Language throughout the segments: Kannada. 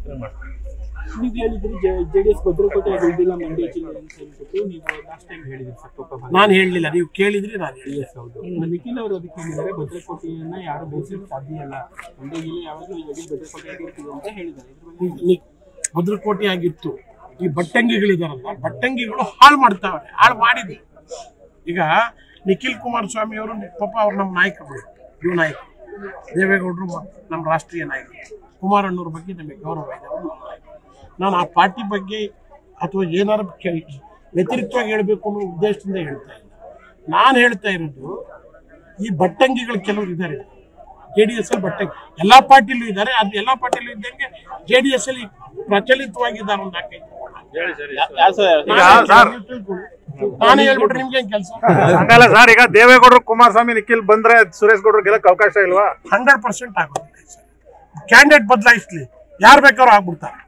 ಮಾಡ್ತಾರೆ ಮಾಡ್ತಾರೆ ನೀವು ಹೇಳಿದ್ರಿ ಜೆ ಡಿ ಎಸ್ ಭದ್ರಕೋಟೆ ಗೆದ್ದಿಲ್ಲ ಮಂಡ್ಯ ಜಿಲ್ಲೆ ಅಂತ ಹೇಳ್ಬಿಟ್ಟು ನೀವು ಲಾಸ್ಟ್ ಟೈಮ್ ಹೇಳಿದ್ರಿ ಸರ್ ಪಾಪ ನಾನು ಹೇಳಲಿಲ್ಲ ನೀವು ಕೇಳಿದ್ರಿ ನಾನು ಹೇಳಿದೆ ಎಸ್ ಹೌದು ನಿಖಿಲ್ ಅವರು ಅದಕ್ಕೆ ಹೇಳಿದ್ದಾರೆ ಭದ್ರಕೋಟೆಯನ್ನ ಯಾರು ಬೆಳೆಸಲಿಕ್ಕೆ ಸಾಧ್ಯ ಇಲ್ಲ ಮಂಡ್ಯ ಜಿಲ್ಲೆ ಯಾವಾಗಲೂ ಇಡೀ ಭದ್ರಕೋಟೆ ಆಗಿರ್ತೀವಿ ಅಂತ ಹೇಳಿದ್ದಾರೆ ಇದ್ರ ಬಗ್ಗೆ ನಿ- ಭದ್ರಕೋಟೆ ಆಗಿತ್ತು ಈ ಬಟ್ಟಂಗಿಗಳಿದಾರಲ್ಲ ಬಟ್ಟಂಗಿಗಳು ಹಾಳು ಮಾಡ್ತಾವ್ರೆ ಹಾಳು ಮಾಡಿದ್ವಿ ಈಗ ನಿಖಿಲ್ ಕುಮಾರಸ್ವಾಮಿ ಅವರು ಪಾಪ ಅವ್ರು ನಮ್ಮ ನಾಯಕರು ಯುವ ನಾಯಕರು ದೇವೇಗೌಡರು ಮ- ನಮ್ಮ ರಾಷ್ಟ್ರೀಯ ನಾಯಕರು ಕುಮಾರಣ್ಣವ್ರ ಬಗ್ಗೆ ನಮಗೆ ಗೌರವ ಇದೆ ಅವ್ರು ನಮ್ಮ ನಾಯಕರು. ನಾನು ಆ ಪಾರ್ಟಿ ಬಗ್ಗೆ ಅಥವಾ ಏನಾರು ಕೆ- ವ್ಯತಿರಿಕ್ತವಾಗಿ ಹೇಳಬೇಕು ಅನ್ನೋ ಉದ್ದೇಶದಿಂದ ಹೇಳ್ತಾ ಇಲ್ಲ ನಾನು ಹೇಳ್ತಾ ಇರೋದು ಈ ಬಟ್ಟಂಗಿಗಳು ಕೆಲವರು ಇದ್ದಾರೆ ಜೆ ಡಿ ಎಸ್ ಅಲ್ಲಿ ಬಟ್ಟಂಗಿ ಎಲ್ಲಾ ಪಾರ್ಟಿಲೂ ಇದ್ದಾರೆ ಅದು ಎಲ್ಲಾ ಪಾರ್ಟಿಲೂ ಇದ್ದಂಗೆ ಜೆ ಡಿ ಎಸ್ ಅಲ್ಲಿ ಪ್ರಚಲಿತವಾಗಿದ್ದಾರೆ ಒಂದು ನಾಲ್ಕೈದು ನಾನು ಹೇಳ್ಬಿಟ್ರೆ ನಿಮ್ಗೆ ಏನ್ ಕೆಲಸ ಹಂಗಲ್ಲ ಸರ್ ಈಗ ದೇವೇಗೌಡರು ಕುಮಾರಸ್ವಾಮಿ ನಿಖಿಲ್ ಬಂದ್ರೆ ಸುರೇಶ್ ಗೌಡ್ರು ಗೆಲ್ಲಕ್ ಅವಕಾಶ ಇಲ್ವಾ ಹಂಡ್ರೆಡ್ ಪರ್ಸೆಂಟ್ ಆಗೋದಿಲ್ಲ ಕ್ಯಾಂಡಿಡೇಟ್ ಬದಲಾಯಿಸ್ಲಿ ಯಾರು ಬೇಕಾದ್ರೂ ಆಗ್ಬಿಡ್ತಾರೆ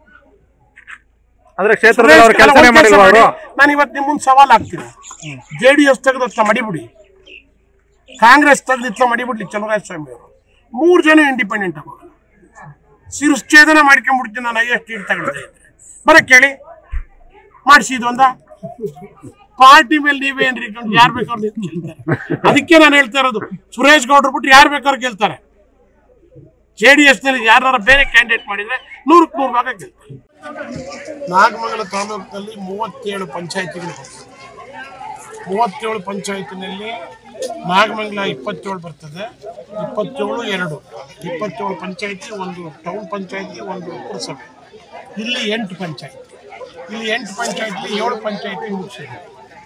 ಅಂದ್ರೆ ಕ್ಷೇತ್ರದಲ್ಲಿ ಅವ್ರು ಕೆಲಸನೇ ಮಾಡಿಲ್ವಾ ಅವರು ನಾನು ಇವತ್ತು ನಿಮ್ಮ ಮುಂದೆ ಸವಾಲ್ ಹಾಕ್ತೀನಿ ಜೆ ಡಿ ಎಸ್ ತೆಗೆದು ಹತ್ರ ಮಡಿಬಿಡಿ ಕಾಂಗ್ರೆಸ್ ತೆಗೆದು ಇತ್ತ ಮಡಿಬಿಡ್ಲಿ ಚಲುವರಾಜ ಸ್ವಾಮಿ ಅವರು ಮೂರು ಜನ ಇಂಡಿಪೆಂಡೆಂಟ್ ಆಗೋದು ಶಿರಶ್ಛೇದನ ಮಾಡ್ಕೊಂಡ್ಬಿಡ್ತೀನಿ ನಾನು ಐ ಎಸ್ ಟಿ ತಗೊಳ್ತಾ ಇದ್ರೆ ಬರ ಕೇಳಿ ಮಾಡಿಸಿದ್ದು ಒಂದ ಪಾರ್ಟಿ ಮೇಲೆ ನೀವೇ ಏನ್ರಿ ಯಾರು ಬೇಕಾದ್ರು ನಿಂತು ಗೆಲ್ತಾರೆ ಅದಕ್ಕೆ ನಾನು ಹೇಳ್ತಾ ಇರೋದು ಸುರೇಶ್ ಗೌಡ್ರು ಬಿಟ್ಟು ಯಾರು ಬೇಕಾದ್ರೂ ಗೆಲ್ತಾರೆ ಜೆ ಡಿ ಎಸ್ ನಲ್ಲಿ ಯಾರು ಬೇರೆ ಕ್ಯಾಂಡಿಡೇಟ್ ಮಾಡಿದ್ರೆ ನೂರಕ್ಕೆ ನೂರು ಭಾಗ ಗೆಲ್ತಾರೆ ನಾಗಮಂಗಲ ತಾಲೂಕಿನಲ್ಲಿ ಮೂವತ್ತೇಳು ಪಂಚಾಯತಿಗಳು ಬರ್ತದೆ ಮೂವತ್ತೇಳು ಪಂಚಾಯತಿನಲ್ಲಿ ನಾಗಮಂಗಲ ಇಪ್ಪತ್ತೇಳು ಬರ್ತದೆ ಇಪ್ಪತ್ತೇಳು ಎರಡು ಇಪ್ಪತ್ತೇಳು ಪಂಚಾಯತಿ ಒಂದು ಟೌನ್ ಪಂಚಾಯತಿ ಒಂದು ಪುರಸಭೆ ಇಲ್ಲಿ ಎಂಟು ಪಂಚಾಯತಿ ಇಲ್ಲಿ ಎಂಟು ಪಂಚಾಯತಿ ಏಳು ಪಂಚಾಯತಿ ಮುಗಿಸಿದೆ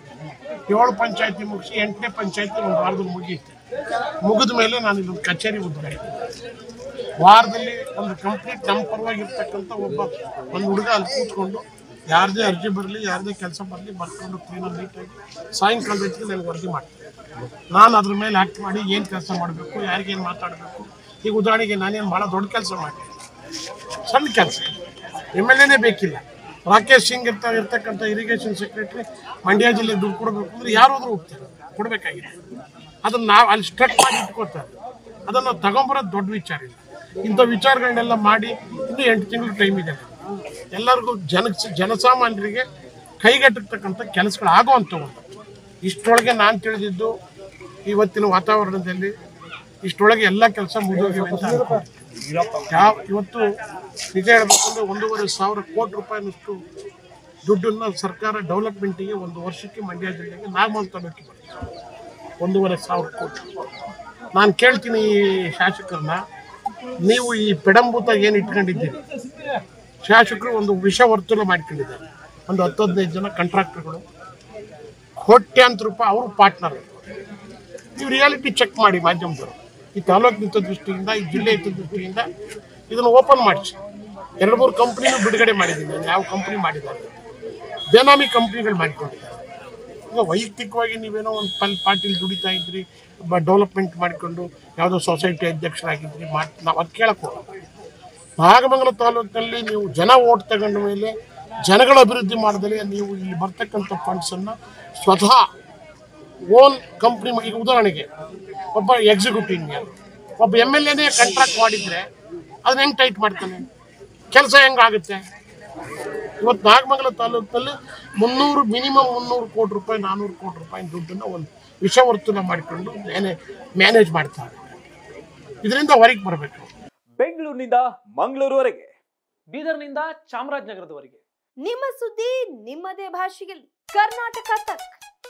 ಏಳು ಪಂಚಾಯತಿ ಮುಗಿಸಿ ಎಂಟನೇ ಪಂಚಾಯತಿ ಒಂದು ವಾರದಲ್ಲಿ ಮುಗಿಯುತ್ತೆ ಮುಗಿದ ಮೇಲೆ ನಾನು ಇಲ್ಲೊಂದು ಕಚೇರಿ ಉದ್ಘಾಟಿಸ್ತೀನಿ ವಾರದಲ್ಲಿ ಒಂದು ಕಂಪ್ಲೀಟ್ ನಮ್ಮ ಪರವಾಗಿರ್ತಕ್ಕಂಥ ಒಬ್ಬ ಒಂದು ಹುಡುಗ ಅಲ್ಲಿ ಕೂತ್ಕೊಂಡು ಯಾರದೇ ಅರ್ಜಿ ಬರಲಿ ಯಾರದೇ ಕೆಲಸ ಬರಲಿ ಬರ್ಕೊಂಡು ಕ್ಲೀನಾಗಿ ನೀಟಾಗಿ ಸಾಯಂಕಾಲದ ಹೊತ್ತಿಗೆ ನನಗೆ ವರದಿ ಮಾಡ್ತೀನಿ ನಾನು ಅದ್ರ ಮೇಲೆ ಆ್ಯಕ್ಟ್ ಮಾಡಿ ಏನು ಕೆಲಸ ಮಾಡಬೇಕು ಯಾರಿಗೇನು ಮಾತಾಡಬೇಕು ಈಗ ಉದಾಹರಣೆಗೆ ನಾನೇನು ಭಾಳ ದೊಡ್ಡ ಕೆಲಸ ಮಾಡಿ ಸಣ್ಣ ಕೆಲಸ ಎಮ್ ಎಲ್ ಎನೇ ಬೇಕಿಲ್ಲ ರಾಕೇಶ್ ಸಿಂಗ್ ಇರ್ತಾ ಇರ್ತಕ್ಕಂಥ ಇರಿಗೇಷನ್ ಸೆಕ್ರೆಟರಿ ಮಂಡ್ಯ ಜಿಲ್ಲೆಗೆ ದುಡ್ಡು ಕೊಡಬೇಕು ಅಂದ್ರೆ ಯಾರಾದರೂ ಹೋಗ್ತಾರೆ ಕೊಡಬೇಕಾಗಿದೆ ಅದನ್ನ ನಾವು ಅಲ್ಲಿ ಸ್ಟ್ರಕ್ ಮಾಡಿ ಇಟ್ಕೋತಾರೆ ಅದನ್ನು ತಗೊಂಬರೋದು ದೊಡ್ಡ ವಿಚಾರ ಇಲ್ಲ ಇಂಥ ವಿಚಾರಗಳನ್ನೆಲ್ಲ ಮಾಡಿ ಇನ್ನೂ ಎಂಟು ತಿಂಗಳು ಟೈಮ್ ಇದೆ ಎಲ್ಲರಿಗೂ ಜನ ಜನಸಾಮಾನ್ಯರಿಗೆ ಕೈಗೆಟಕ್ತಕ್ಕಂಥ ಕೆಲಸಗಳು ಆಗುವಂಥವು ಇಷ್ಟರೊಳಗೆ ನಾನು ತಿಳಿದಿದ್ದು ಇವತ್ತಿನ ವಾತಾವರಣದಲ್ಲಿ ಇಷ್ಟರೊಳಗೆ ಎಲ್ಲ ಕೆಲಸ ಮುಗಿದೋಗಿವೆ ಅಂತ ಅನ್ಕೊಂಡೆ. ಯಾವ ಇವತ್ತು ನಿಜ ಹೇಳ್ಬೇಕಂದ್ರೆ ಒಂದೂವರೆ ಸಾವಿರ ಕೋಟಿ ರೂಪಾಯಿನಷ್ಟು ದುಡ್ಡನ್ನು ಸರ್ಕಾರ ಡೆವಲಪ್ಮೆಂಟಿಗೆ ಒಂದು ವರ್ಷಕ್ಕೆ ಮಂಡ್ಯ ಜಿಲ್ಲೆಗೆ ನಾಗಮಲ್ ತಾಲೂಕಿಗೆ ಬರುತ್ತೆ ಒಂದೂವರೆ ಸಾವಿರ ಕೋಟಿ ನಾನು ಕೇಳ್ತೀನಿ ಈ ಶಾಸಕರನ್ನ ನೀವು ಈ ಪೆಡಂಭೂತ ಏನು ಇಟ್ಕೊಂಡಿದ್ದೀರಿ ಶಾಸಕರು ಒಂದು ವಿಷ ವರ್ತುಲ ಮಾಡ್ಕೊಂಡಿದ್ದಾರೆ ಒಂದು ಹತ್ತು ಹದಿನೈದು ಜನ ಕಾಂಟ್ರಾಕ್ಟರ್ಗಳು ಕೋಟ್ಯಾಂತರ ರೂಪಾಯಿ ಅವರು ಪಾರ್ಟ್ನರ್ ನೀವು ರಿಯಾಲಿಟಿ ಚೆಕ್ ಮಾಡಿ ಮಾಧ್ಯಮದವರು ಈ ತಾಲೂಕು ಹಿತ ದೃಷ್ಟಿಯಿಂದ ಈ ಜಿಲ್ಲೆ ಹಿತ ದೃಷ್ಟಿಯಿಂದ ಇದನ್ನು ಓಪನ್ ಮಾಡಿಸಿ ಎರಡು ಮೂರು ಕಂಪ್ನಿನೂ ಬಿಡುಗಡೆ ಮಾಡಿದ್ದೀನಿ ನಾನು ಯಾವ ಕಂಪ್ನಿ ಮಾಡಿದ್ದಾರೆ ಬೇನಾಮಿ ಕಂಪ್ನಿಗಳು ಮಾಡಿಕೊಂಡಿದ್ದಾರೆ ಈಗ ವೈಯಕ್ತಿಕವಾಗಿ ನೀವೇನೋ ಒಂದು ಪಲ್ ಪಾರ್ಟಿಲಿ ದುಡಿತಾ ಇದ್ರಿ ಡೆವಲಪ್ಮೆಂಟ್ ಮಾಡಿಕೊಂಡು ಯಾವುದೋ ಸೊಸೈಟಿ ಅಧ್ಯಕ್ಷರಾಗಿದ್ರಿ ಮಾಡಿ ನಾವು ಅದು ಕೇಳಕ್ಕೆ ಹೋಗಲ್ಲ ನಾಗಮಂಗಲ ತಾಲೂಕಿನಲ್ಲಿ ನೀವು ಜನ ಓಟ್ ತಗೊಂಡ ಮೇಲೆ ಜನಗಳ ಅಭಿವೃದ್ಧಿ ಮಾಡಿದರೆ ನೀವು ಇಲ್ಲಿ ಬರ್ತಕ್ಕಂಥ ಫಂಡ್ಸನ್ನು ಸ್ವತಃ ಓನ್ ಕಂಪ್ನಿ ಈಗ ಉದಾಹರಣೆಗೆ ಒಬ್ಬ ಎಕ್ಸಿಕ್ಯೂಟಿವ್ ಇಂಜಿನಿಯರ್ ಒಬ್ಬ ಎಮ್ ಎಲ್ ಎನೇ ಕಾಂಟ್ರಾಕ್ಟ್ ಮಾಡಿದರೆ ಅದನ್ನ ಹೆಂಗೆ ಟೈಟ್ ಮಾಡ್ತಾನೆ ಕೆಲಸ ಹೆಂಗಾಗುತ್ತೆ ಇವತ್ತು ನಾಗಮಂಗಲ ತಾಲೂಕಿನಲ್ಲಿ ಮುನ್ನೂರು ಮಿನಿಮಮ್ ಮುನ್ನೂರು ಕೋಟಿ ರೂಪಾಯಿ ನಾನ್ನೂರು ಕೋಟಿ ರೂಪಾಯಿ ದುಡ್ಡನ್ನು ಒಂದು ವಿಷವರ್ತುಲ ಮಾಡಿಕೊಂಡು ಮ್ಯಾನೇ ಮ್ಯಾನೇಜ್ ಮಾಡ್ತಾರೆ ಇದರಿಂದ ಹೊರಗೆ ಬರಬೇಕು ಬೆಂಗಳೂರಿನಿಂದ ಮಂಗಳೂರುವರೆಗೆ ಬೀದರ್ನಿಂದ ಚಾಮರಾಜನಗರದವರೆಗೆ ನಿಮ್ಮ ಸುದ್ದಿ ನಿಮ್ಮದೇ ಭಾಷೆಯಲ್ಲಿ ಕರ್ನಾಟಕ ತಕ್